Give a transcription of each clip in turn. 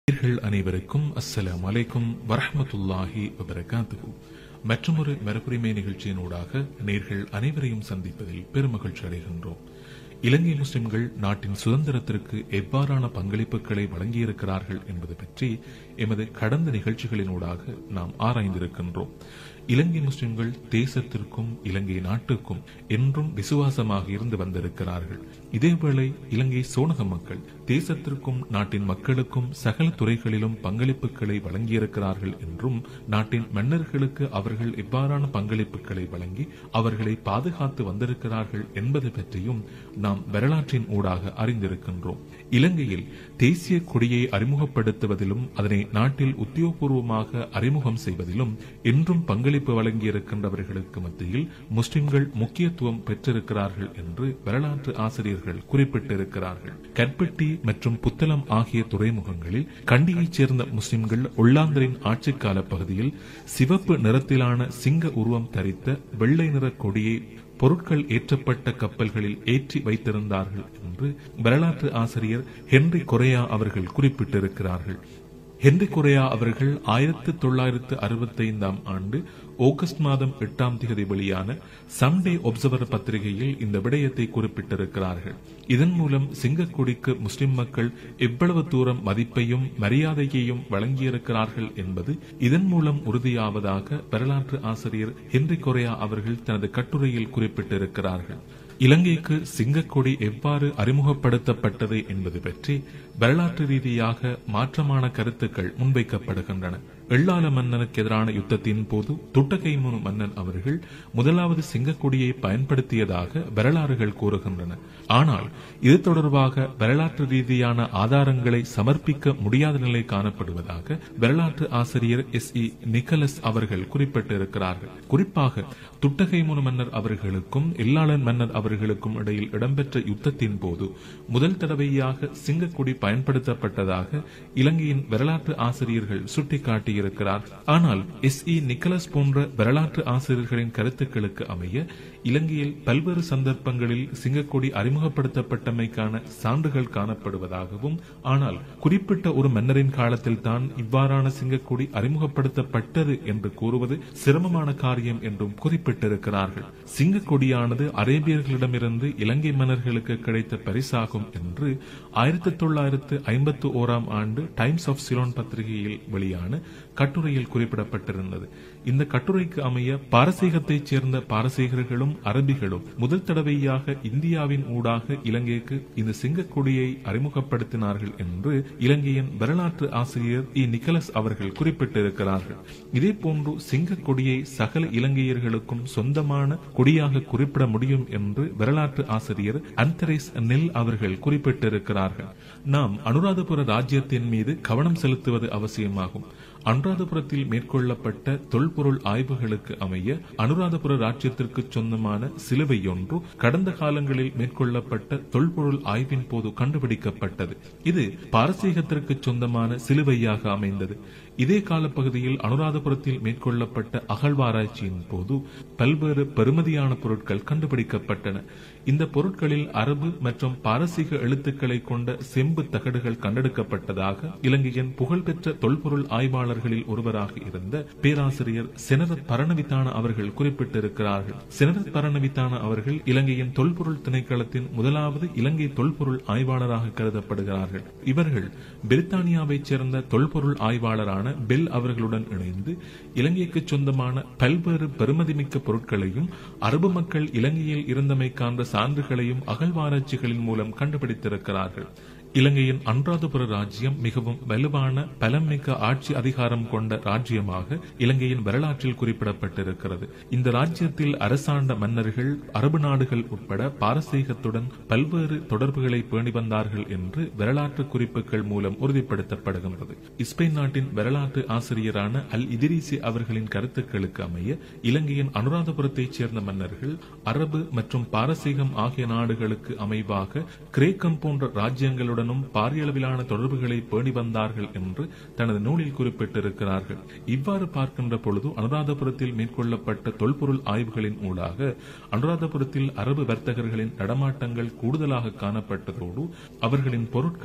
நேயர்கள் அனைவருக்கும் அஸ்ஸலாமு அலைக்கும் வரஹ்மத்துல்லாஹி வபரகாத்துஹு மற்றொரு மரபுரிமை நிகழ்ச்சியினூடாக நேர்கள் அனைவரையும் சந்திப்பதில் பெருமகிழ்ச்சி அடைகின்றோம் இலங்கை முஸ்லிம்கள் நாட்டின் சுதந்திரத்திற்கு எவ்வாறான பங்களிப்புகளை வழங்கியிருக்கிறார்கள் என்பது பற்றி எமது கடந்த நிகழ்ச்சிகளினூடாக நாம் ஆராய்ந்திருக்கின்றோம் இலங்கை முஸ்லிம்கள் தேசத்திற்கும் இலங்கை நாட்டுக்கும் என்றும் விசுவாசமாக இருந்து வந்திருக்கிறார்கள் இதேவேளை இலங்கை சோனக மக்கள் தேசத்திற்கும் நாட்டின் மக்களுக்கும் சகல துறைகளிலும் பங்களிப்புகளை வழங்கியிருக்கிறார்கள் என்றும் நாட்டின் மன்னர்களுக்கு அவர்கள் எவ்வாறான பங்களிப்புகளை வழங்கி அவர்களை பாதுகாத்து வந்திருக்கிறார்கள் என்பது பற்றியும் நாம் வரலாற்றின் ஊடாக அறிந்திருக்கின்றோம் இலங்கையில் தேசிய கொடியை அறிமுகப்படுத்துவதிலும் அதனை நாட்டில் உத்தியோகபூர்வமாக அறிமுகம் செய்வதிலும் என்றும் பங்களிப்பு வழங்கியிருக்கின்றவர்களுக்கு மத்தியில் முஸ்லிம்கள் முக்கியத்துவம் பெற்றிருக்கிறார்கள் என்று வரலாற்று ஆசிரியர்கள் குறிப்பிட்டிருக்கிறார்கள் கற்பட்டி மற்றும் புத்தளம் ஆகிய துறைமுகங்களில் கண்டியைச் சேர்ந்த முஸ்லிம்கள் ஒல்லாந்தரின் ஆட்சிக்கால பகுதியில் சிவப்பு நிறத்திலான சிங்க உருவம் தரித்த வெள்ளை நிற கொடியை பொருட்கள் ஏற்றப்பட்ட கப்பல்களில் ஏற்றி வைத்திருந்தார்கள் என்று வரலாற்று ஆசிரியர் ஹென்றி கொரையா அவர்கள் குறிப்பிட்டிருக்கிறார்கள் ஹென்றி கொரையா அவர்கள் ஆயிரத்தி தொள்ளாயிரத்து அறுபத்தைந்தாம் ஆண்டு ஆகஸ்ட் மாதம் எட்டாம் தேதி வெளியான சண்டே ஒப்சர்வர் பத்திரிகையில் இந்த விடயத்தை குறிப்பிட்டிருக்கிறார்கள் இதன் மூலம் சிங்கக்குடிக்கு முஸ்லிம் மக்கள் எவ்வளவு தூரம் மதிப்பையும் மரியாதையையும் வழங்கியிருக்கிறார்கள் என்பது இதன் மூலம் உறுதியாவதாக வரலாற்று ஆசிரியர் ஹென்றி கொரையா அவர்கள் தனது கட்டுரையில் குறிப்பிட்டிருக்கிறார்கள் இலங்கைக்கு சிங்கக்கொடி எவ்வாறு அறிமுகப்படுத்தப்பட்டது என்பது பற்றி வரலாற்று ரீதியாக மாற்றமான கருத்துக்கள் முன்வைக்கப்படுகின்றன எள்ளால மன்னனுக்கு எதிரான யுத்தத்தின் போது துட்டகைமுனு மன்னன் அவர்கள் முதலாவது சிங்கக்கொடியை பயன்படுத்தியதாக வரலாறுகள் கூறுகின்றன ஆனால் இது தொடர்பாக வரலாற்று ரீதியான ஆதாரங்களை சமர்ப்பிக்க முடியாத நிலை காணப்படுவதாக வரலாற்று ஆசிரியர் எஸ் இ நிக்கலஸ் அவர்கள் குறிப்பிட்டிருக்கிறார்கள் குறிப்பாக துட்டகைமுனு மன்னர் அவர்களுக்கும் எல்லாளன் மன்னர் அவர்களுக்கும் இடையில் இடம்பெற்ற யுத்தத்தின் போது முதல் தடவையாக சிங்கக்கொடி பயன்படுத்தப்பட்டதாக இலங்கையின் வரலாற்று ஆசிரியர்கள் சுட்டிக்காட்டியிருக்கிறார் ஆனால் எஸ் இ நிக்கலஸ் போன்ற வரலாற்று ஆசிரியர்களின் கருத்துக்களுக்கு அமைய இலங்கையில் பல்வேறு சந்தர்ப்பங்களில் சிங்கக்கொடி அறிமுகப்படுத்தப்பட்டமைக்கான சான்றுகள் காணப்படுவதாகவும் ஆனால் குறிப்பிட்ட ஒரு மன்னரின் காலத்தில் தான் இவ்வாறான சிங்கக்கொடி அறிமுகப்படுத்தப்பட்டது என்று கூறுவது சிரமமான காரியம் என்றும் குறிப்பிட்டிருக்கிறார்கள் சிங்கக்கொடியானது அரேபியர்களிடமிருந்து இலங்கை மன்னர்களுக்கு கிடைத்த பரிசாகும் என்று ஆயிரத்தி தொள்ளாயிரத்து ஐம்பத்தி ஓராம் ஆண்டு டைம்ஸ் ஆஃப் சிலோன் பத்திரிகையில் வெளியான கட்டுரையில் குறிப்பிடப்பட்டிருந்தது இந்த கட்டுரைக்கு அமைய பாரசீகத்தைச் சேர்ந்த பாரசீகர்களும் அரபிகளும் முதல் தடவையாக இந்தியாவின் ஊடாக இலங்கைக்கு இந்த சிங்கக்கொடியை அறிமுகப்படுத்தினார்கள் என்று இலங்கையின் வரலாற்று ஆசிரியர் இ நிக்கலஸ் அவர்கள் குறிப்பிட்டிருக்கிறார்கள் இதே போன்று சிங்கக்கொடியை சகல இலங்கையர்களுக்கும் சொந்தமான கொடியாக குறிப்பிட முடியும் என்று வரலாற்று ஆசிரியர் அந்தரேஸ் நெல் அவர்கள் குறிப்பிட்டிருக்கிறார்கள் நாம் அனுராதபுர ராஜ்யத்தின் மீது கவனம் செலுத்துவது அவசியமாகும் அனுராதபுரத்தில் மேற்கொள்ளப்பட்ட தொல்பொருள் ஆய்வுகளுக்கு அமைய அனுராதபுர ராஜ்யத்திற்கு சொந்தமான சிலுவை ஒன்று கடந்த காலங்களில் மேற்கொள்ளப்பட்ட தொல்பொருள் ஆய்வின் போது கண்டுபிடிக்கப்பட்டது இது பாரசீகத்திற்கு சொந்தமான சிலுவையாக அமைந்தது இதே காலப்பகுதியில் அனுராதபுரத்தில் மேற்கொள்ளப்பட்ட அகழ்வாராய்ச்சியின் போது பல்வேறு பெருமதியான பொருட்கள் கண்டுபிடிக்கப்பட்டன இந்த பொருட்களில் அரபு மற்றும் பாரசீக எழுத்துக்களை கொண்ட செம்பு தகடுகள் கண்டெடுக்கப்பட்டதாக இலங்கையின் புகழ்பெற்ற தொல்பொருள் ஆய்வாளர்களில் ஒருவராக இருந்த பேராசிரியர் செனரத் பரணவித்தான அவர்கள் குறிப்பிட்டிருக்கிறார்கள் செனரத் பரணவித்தான அவர்கள் இலங்கையின் தொல்பொருள் திணைக்களத்தின் முதலாவது இலங்கை தொல்பொருள் ஆய்வாளராக கருதப்படுகிறார்கள் இவர்கள் பிரித்தானியாவைச் சேர்ந்த தொல்பொருள் ஆய்வாளரான பெல் அவர்களுடன் இணைந்து இலங்கைக்கு சொந்தமான பல்வேறு பெருமதிமிக்க பொருட்களையும் அரபு மக்கள் இலங்கையில் இருந்தமைக்கான சான்றுகளையும் அகழ்வாராய்ச்சிகளின் மூலம் கண்டுபிடித்திருக்கிறார்கள் இலங்கையின் அனுராதபுர ராஜ்யம் மிகவும் வலுவான பலமிக்க ஆட்சி அதிகாரம் கொண்ட ராஜ்யமாக இலங்கையின் வரலாற்றில் குறிப்பிடப்பட்டிருக்கிறது இந்த ராஜ்யத்தில் அரசாண்ட மன்னர்கள் அரபு நாடுகள் உட்பட பாரசீகத்துடன் பல்வேறு தொடர்புகளை பேணி வந்தார்கள் என்று வரலாற்று குறிப்புகள் மூலம் உறுதிப்படுத்தப்படுகின்றது ஸ்பெயின் நாட்டின் வரலாற்று ஆசிரியரான அல் இதிரிசி அவர்களின் கருத்துக்களுக்கு அமைய இலங்கையின் அனுராதபுரத்தைச் சேர்ந்த மன்னர்கள் அரபு மற்றும் பாரசீகம் ஆகிய நாடுகளுக்கு அமைவாக கிரேக்கம் போன்ற ராஜ்யங்களுடன் உடனும் பாரியளவிலான தொடர்புகளை பேணி வந்தார்கள் என்று தனது நூலில் குறிப்பிட்டிருக்கிறார்கள் இவ்வாறு பார்க்கின்ற பொழுது அனுராதபுரத்தில் மேற்கொள்ளப்பட்ட தொல்பொருள் ஆய்வுகளின் ஊடாக அனுராதபுரத்தில் அரபு வர்த்தகர்களின் நடமாட்டங்கள் கூடுதலாக காணப்பட்டதோடு அவர்களின் பொருட்கள்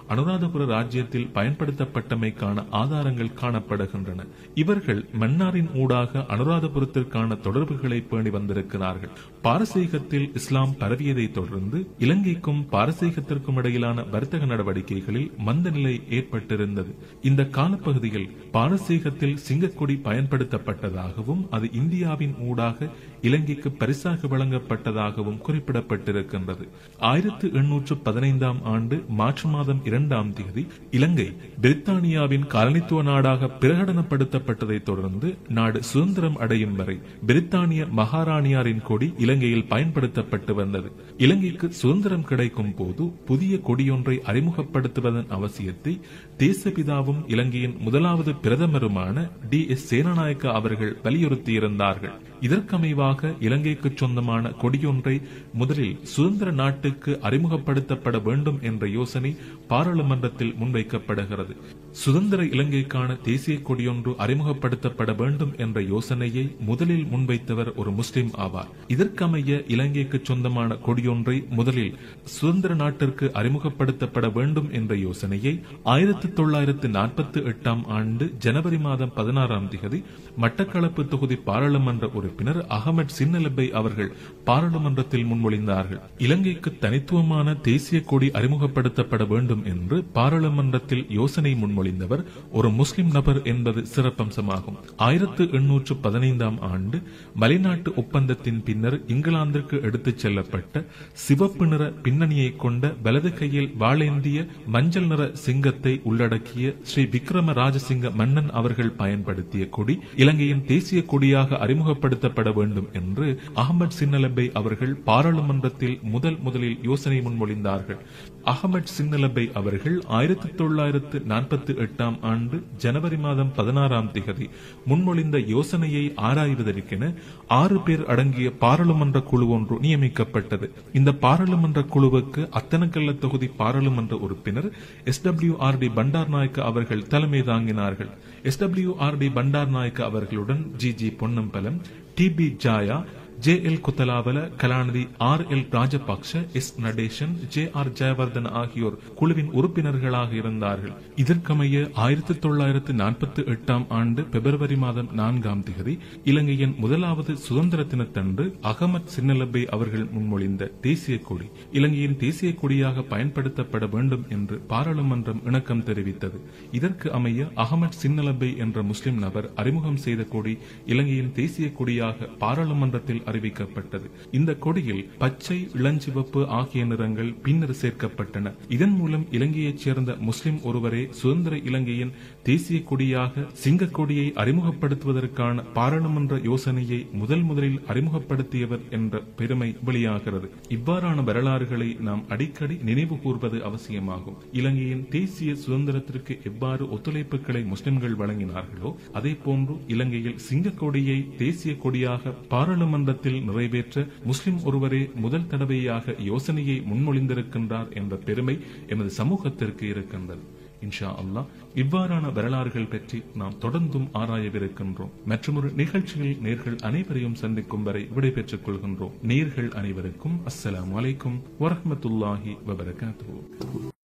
அனுராதபுர ராஜ்யத்தில் பயன்படுத்தப்பட்டமைக்கான ஆதாரங்கள் காணப்படுகின்றன இவர்கள் மன்னாரின் ஊடாக அனுராதபுரத்திற்கான தொடர்புகளை பேணி வந்திருக்கிறார்கள் பாரசீகத்தில் இஸ்லாம் பரவியதை தொடர்ந்து இலங்கைக்கும் பாரசீகத்திற்கும் இடையிலான வர்த்தக நடவடிக்கைகளில் மந்த நிலை ஏற்பட்டிருந்தது இந்த காலப்பகுதியில் பாரசீகத்தில் சிங்கக்கொடி பயன்படுத்தப்பட்டதாகவும் அது இந்தியாவின் ஊடாக இலங்கைக்கு பரிசாக வழங்கப்பட்டதாகவும் குறிப்பிடப்பட்டிருக்கின்றது ஆயிரத்து எண்ணூற்று பதினைந்தாம் ஆண்டு மார்ச் மாதம் இரண்டாம் தேதி இலங்கை பிரித்தானியாவின் காலனித்துவ நாடாக பிரகடனப்படுத்தப்பட்டதை தொடர்ந்து நாடு சுதந்திரம் அடையும் வரை பிரித்தானிய மகாராணியாரின் கொடி இலங்கையில் பயன்படுத்தப்பட்டு வந்தது இலங்கைக்கு சுதந்திரம் கிடைக்கும் போது புதிய கொடியொன்றை அறிமுகப்படுத்துவதன் அவசியத்தை தேசபிதாவும் இலங்கையின் முதலாவது பிரதமருமான டி எஸ் சேனநாயக்க அவர்கள் வலியுறுத்தியிருந்தார்கள் இதற்கமைவாக இலங்கைக்கு சொந்தமான கொடியொன்றை முதலில் சுதந்திர நாட்டுக்கு அறிமுகப்படுத்தப்பட வேண்டும் என்ற யோசனை பாராளுமன்றத்தில் முன்வைக்கப்படுகிறது சுதந்திர இலங்கைக்கான தேசிய கொடியொன்று அறிமுகப்படுத்தப்பட வேண்டும் என்ற யோசனையை முதலில் முன்வைத்தவர் ஒரு முஸ்லிம் ஆவார் இதற்கமைய இலங்கைக்கு சொந்தமான கொடியொன்றை முதலில் சுதந்திர நாட்டிற்கு அறிமுகப்படுத்தப்பட வேண்டும் என்ற யோசனையை ஆயிரத்தி தொள்ளாயிரத்து நாற்பத்தி எட்டாம் ஆண்டு ஜனவரி மாதம் பதினாறாம் தேதி மட்டக்களப்பு தொகுதி பாராளுமன்ற உறுப்பினர் அகமட் சின்னலப்பை அவர்கள் பாராளுமன்றத்தில் முன்மொழிந்தார்கள் இலங்கைக்கு தனித்துவமான தேசிய கொடி அறிமுகப்படுத்தப்பட வேண்டும் என்று பாராளுமன்றத்தில் யோசனை முன்மொழிந்தவர் ஒரு முஸ்லிம் நபர் என்பது சிறப்பம்சமாகும் ஆயிரத்து எண்ணூற்று பதினைந்தாம் ஆண்டு மலைநாட்டு ஒப்பந்தத்தின் பின்னர் இங்கிலாந்திற்கு எடுத்துச் செல்லப்பட்ட சிவப்பு நிற பின்னணியை கொண்ட வலது கையில் வாளேந்திய மஞ்சள் நிற சிங்கத்தை உள்ளடக்கிய ஸ்ரீ விக்ரம ராஜசிங்க மன்னன் அவர்கள் பயன்படுத்திய கொடி இலங்கையின் தேசிய கொடியாக அறிமுகப்படுத்தப்பட வேண்டும் என்று அகமது சின்னலப்பை அவர்கள் பாராளுமன்றத்தில் முதல் முதலில் யோசனை முன்மொழிந்தார்கள் அகமது சின்னலப்பை அவர்கள் ஆயிரத்தி தொள்ளாயிரத்து நாற்பத்தி எட்டாம் ஆண்டு ஜனவரி மாதம் பதினாறாம் திகதி முன்மொழிந்த யோசனையை ஆராய்வதற்கென ஆறு பேர் அடங்கிய பாராளுமன்ற குழு ஒன்று நியமிக்கப்பட்டது இந்த பாராளுமன்ற குழுவுக்கு அத்தனக்கல்ல தொகுதி பாராளுமன்ற உறுப்பினர் S W R D Bandaranaike அவர்கள் தலைமை தாங்கினார்கள் S W R D Bandaranaike அவர்களுடன் G G Ponnambalam D B Jayah J L Kotelawala கலாநிதி R L Rajapaksa S Natesan J R Jayewardene ஆகியோர் குழுவின் உறுப்பினர்களாக இருந்தார்கள் இதற்கமைய ஆயிரத்தி தொள்ளாயிரத்து நாற்பத்தி எட்டாம் ஆண்டு பிப்ரவரி மாதம் நான்காம் தேதி இலங்கையின் முதலாவது சுதந்திர தினத்தன்று அகமத் சின்னலப்பை அவர்கள் முன்மொழிந்த தேசிய கொடி இலங்கையின் தேசிய கொடியாக பயன்படுத்தப்பட வேண்டும் என்று பாராளுமன்றம் இணக்கம் தெரிவித்தது இதற்கு அமைய அகமத் சின்னலப்பை என்ற முஸ்லிம் நபர் அறிமுகம் செய்த கொடி இலங்கையின் தேசிய கொடியாக பாராளுமன்றத்தில் அறிவிக்கப்பட்டது இந்த கொடியில் பச்சை இளஞ்சிவப்பு ஆகிய நிறங்கள் பின்னர் சேர்க்கப்பட்டன இதன் மூலம் இலங்கையைச் சேர்ந்த முஸ்லிம் ஒருவரே சுதந்திர இலங்கையின் தேசிய கொடியாக சிங்க கொடியை அறிமுகப்படுத்துவதற்கான பாராளுமன்ற யோசனையை முதல் முதலில் அறிமுகப்படுத்தியவர் என்ற பெருமை வெளியாகிறது இவ்வாறான வரலாறுகளை நாம் அடிக்கடி நினைவு கூர்வது அவசியமாகும் இலங்கையின் தேசிய சுதந்திரத்திற்கு எவ்வாறு ஒத்துழைப்புகளை முஸ்லிம்கள் வழங்கினார்களோ அதே போன்று இலங்கையில் சிங்க கொடியை தேசிய கொடியாக பாராளுமன்றத்தில் நிறைவேற்ற முஸ்லிம் ஒருவரே முதல் தடவையாக யோசனையை முன்மொழிந்திருக்கின்றார் என்ற பெருமை எமது சமூகத்திற்கு இருக்கின்றது இன்ஷா அல்லாஹ் இவ்வாறான வரலாறுகள் பற்றி நாம் தொடர்ந்தும் ஆராயவிருக்கின்றோம் மற்றொரு நிகழ்ச்சியில் நேர்கள் அனைவரையும் சந்திக்கும் வரை விடைபெற்றுக் கொள்கின்றோம் நேர்கள் அனைவருக்கும் அஸ்ஸலாமு அலைக்கும் வரஹ்மத்துல்லாஹி வபரகாத்துஹு